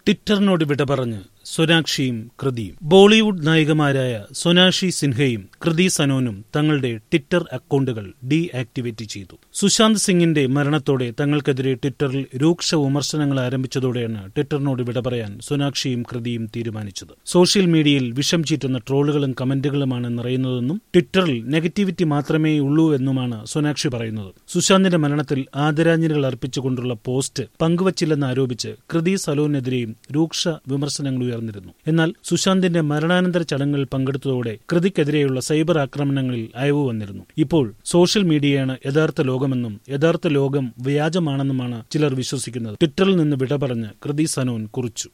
ട്വിറ്ററിനോട് വിട പറഞ്ഞ് സൊനാക്ഷിയും കൃതിയും ബോളിവുഡ് നായികമാരായ സൊനാക്ഷി സിൻഹയും കൃതി സനോനും തങ്ങളുടെ ട്വിറ്റർ അക്കൌണ്ടുകൾ ഡീ ആക്ടിവേറ്റ് ചെയ്തു സുശാന്ത് സിംഗിന്റെ മരണത്തോടെ തങ്ങൾക്കെതിരെ ട്വിറ്ററിൽ രൂക്ഷ വിമർശനങ്ങൾ ആരംഭിച്ചതോടെയാണ് ട്വിറ്ററിനോട് വിട പറയാൻ സൊനാക്ഷിയും കൃതിയും തീരുമാനിച്ചത് സോഷ്യൽ മീഡിയയിൽ വിഷം ചീറ്റുന്ന ട്രോളുകളും കമന്റുകളുമാണ് നിറയുന്നതെന്നും ട്വിറ്ററിൽ നെഗറ്റിവിറ്റി മാത്രമേ ഉള്ളൂ എന്നുമാണ് സൊനാക്ഷി പറയുന്നത് സുശാന്തിന്റെ മരണത്തിൽ ആദരാഞ്ജലികൾ അർപ്പിച്ചുകൊണ്ടുള്ള പോസ്റ്റ് പങ്കുവച്ചില്ലെന്ന് ആരോപിച്ച് കൃതി സലോനെതിരെയും രൂക്ഷ വിമർശനങ്ങൾ ഉയർന്നിരുന്നു എന്നാൽ സുശാന്തിന്റെ മരണാനന്തര ചടങ്ങുകളിൽ പങ്കെടുത്തതോടെ കൃതിക്കെതിരെയുള്ള സൈബർ ആക്രമണങ്ങളിൽ അയവ് വന്നിരുന്നു ഇപ്പോൾ സോഷ്യൽ മീഡിയയാണ് യഥാർത്ഥ ലോകമെന്നും യഥാർത്ഥ ലോകം വ്യാജമാണെന്നുമാണ് ചിലർ വിശ്വസിക്കുന്നത് ട്വിറ്ററിൽ നിന്ന് വിട പറഞ്ഞ് കൃതി സനോൻ കുറിച്ചു